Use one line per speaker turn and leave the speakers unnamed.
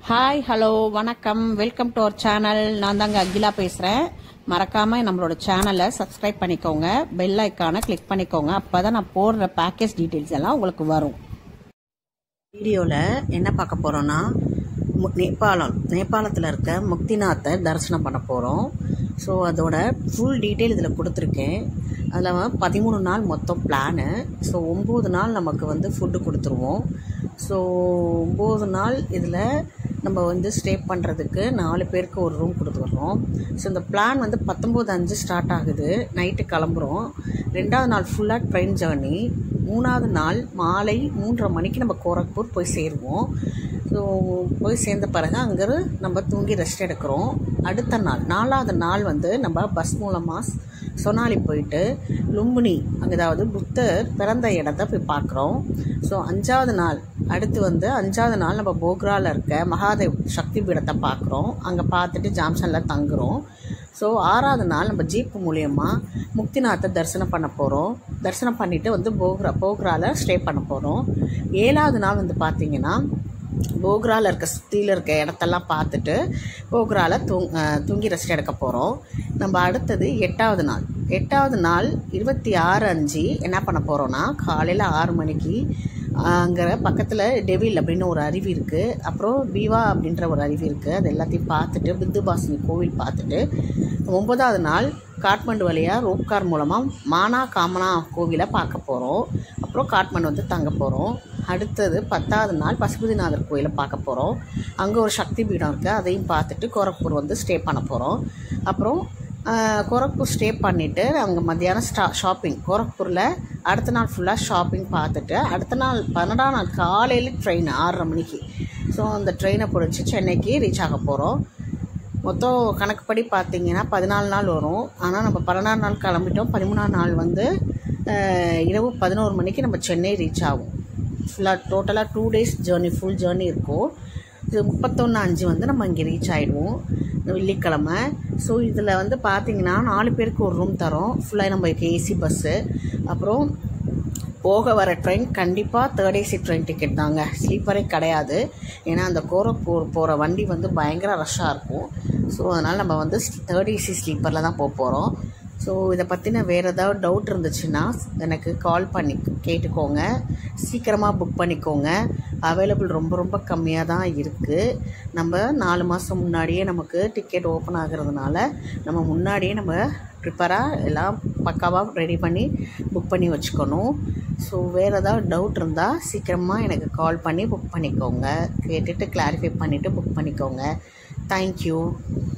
hi hello வணக்கம் welcome to our channel நான் தாங்க அகிலா பேசுகிறேன் மறக்காம நம்மளோட சேனலை சப்ஸ்கிரைப் பண்ணிக்கோங்க பெல் ஐக்கானை கிளிக் பண்ணிக்கோங்க அப்பதான் நான் போடுற பேக்கேஜ் டீட்டெயில்ஸ் எல்லாம் உங்களுக்கு வரும் வீடியோவில் என்ன பார்க்க போகிறோன்னா நேபாளம் நேபாளத்தில் இருக்க முக்திநாத்தை தரிசனம் பண்ண போகிறோம் ஸோ அதோட ஃபுல் டீட்டெயில் இதில் கொடுத்துருக்கேன் அதில் பதிமூணு நாள் மொத்தம் பிளானு ஸோ ஒம்பது நாள் நமக்கு வந்து ஃபுட்டு கொடுத்துருவோம் ஸோ ஒம்பது நாள் இதில் நம்ம வந்து ஸ்டே பண்ணுறதுக்கு நாலு பேருக்கு ஒரு ரூம் கொடுத்துட்றோம் ஸோ இந்த பிளான் வந்து பத்தொம்போது அஞ்சு ஸ்டார்ட் ஆகுது நைட்டு கிளம்புறோம் ரெண்டாவது நாள் ஃபுல்லாக ட்ரெயின் ஜேர்னி மூணாவது நாள் மாலை மூன்றரை மணிக்கு நம்ம கோரக்பூர் போய் சேருவோம் ஸோ போய் சேர்ந்த பிறகு அங்கே நம்ம தூங்கி ரெஸ்ட் எடுக்கிறோம் அடுத்த நாள் நாலாவது நாள் வந்து நம்ம பஸ் மூலமாக சொனாலி போயிட்டு லும்பினி அங்கே அதாவது புத்தர் பிறந்த இடத்த போய் பார்க்குறோம் ஸோ அஞ்சாவது நாள் அடுத்து வந்து அஞ்சாவது நாள் நம்ம போக்ராவில் இருக்க மகாதேவ் சக்தி பீடத்தை பார்க்குறோம் அங்கே பார்த்துட்டு ஜாம்சனில் தங்குறோம் ஸோ ஆறாவது நாள் நம்ம ஜீப் மூலியமாக முக்திநாத்தை தரிசனம் பண்ண போகிறோம் தரிசனம் பண்ணிவிட்டு வந்து போக்ரா போக்ராவில் ஸ்டே பண்ண போகிறோம் ஏழாவது நாள் வந்து பார்த்திங்கன்னா போக்ராவில் இருக்க சுற்றியில் இருக்க இடத்தெல்லாம் பார்த்துட்டு போக்ராவில் தூங் தூங்கி ரெஸ்ட் எடுக்க போகிறோம் நம்ம அடுத்தது எட்டாவது நாள் எட்டாவது நாள் இருபத்தி ஆறு அஞ்சு என்ன பண்ண போகிறோன்னா காலையில் ஆறு மணிக்கு அங்கே பக்கத்தில் டெவில் அப்படின்னு ஒரு அருவி இருக்குது அப்புறம் பீவா அப்படின்ற ஒரு அருவி இருக்குது அது எல்லாத்தையும் பார்த்துட்டு பிந்துபாசினி கோவில் பார்த்துட்டு ஒன்பதாவது நாள் காட்மண்டு வழியாக ரோப்கார் மூலமாக மானா காமனா கோவிலை பார்க்க போகிறோம் அப்புறம் காட்மண்டு வந்து தங்க போகிறோம் அடுத்தது பத்தாவது நாள் பசுபதிநாதர் கோயிலை பார்க்க போகிறோம் அங்கே ஒரு சக்தி பீடம் இருக்குது அதையும் பார்த்துட்டு கோரக்பூர் வந்து ஸ்டே பண்ண போகிறோம் அப்புறம் கோரக்பூர் ஸ்டே பண்ணிவிட்டு அங்கே மத்தியானம் ஸ்டா ஷாப்பிங் கோரக்பூரில் அடுத்த நாள் ஃபுல்லாக ஷாப்பிங் பார்த்துட்டு அடுத்த நாள் பன்னெண்டாம் நாள் காலையில் ட்ரெயின் ஆறரை மணிக்கு ஸோ அந்த ட்ரெயினை பிடிச்சி சென்னைக்கு ரீச் ஆக போகிறோம் மொத்தம் கணக்குப்படி பார்த்தீங்கன்னா பதினாலு நாள் வரும் ஆனால் நம்ம பதினாறு நாள் கிளம்பிட்டோம் பதிமூணாம் நாள் வந்து இரவு பதினோரு மணிக்கு நம்ம சென்னை ரீச் ஆகும் ஃபுல்லாக டோட்டலாக two days journey full journey இருக்கும் இது முப்பத்தொன்று அஞ்சு வந்து நம்ம இங்கே ரீச் ஆகிடுவோம் வெள்ளிக்கிழமை ஸோ இதில் வந்து பார்த்தீங்கன்னா நாலு பேருக்கு ஒரு ரூம் தரோம் ஃபுல்லாக நம்ம ஏசி பஸ்ஸு அப்புறம் போக வர ட்ரெயின் கண்டிப்பாக தேர்ட் ஏசி ட்ரெயின் டிக்கெட் தாங்க ஸ்லீப்பரே கிடையாது ஏன்னா அந்த கோரக்பூர் போகிற வண்டி வந்து பயங்கர ரஷ்ஷாக இருக்கும் ஸோ அதனால் நம்ம வந்து தேர்ட் ஏசி ஸ்லீப்பரில் தான் போக போகிறோம் ஸோ இதை பற்றின வேறு ஏதாவது டவுட் இருந்துச்சுன்னா எனக்கு கால் பண்ணி கேட்டுக்கோங்க சீக்கிரமாக புக் பண்ணிக்கோங்க அவைலபிள் ரொம்ப ரொம்ப கம்மியாக தான் இருக்குது நம்ம நாலு மாதம் முன்னாடியே நமக்கு டிக்கெட் ஓப்பன் ஆகிறதுனால நம்ம முன்னாடியே நம்ம ப்ரிப்பராக எல்லாம் பக்காவாக ரெடி பண்ணி புக் பண்ணி வச்சுக்கணும் ஸோ வேறு ஏதாவது டவுட் இருந்தால் சீக்கிரமாக எனக்கு கால் பண்ணி புக் பண்ணிக்கோங்க கேட்டுட்டு கிளாரிஃபை பண்ணிவிட்டு புக் பண்ணிக்கோங்க தேங்க்யூ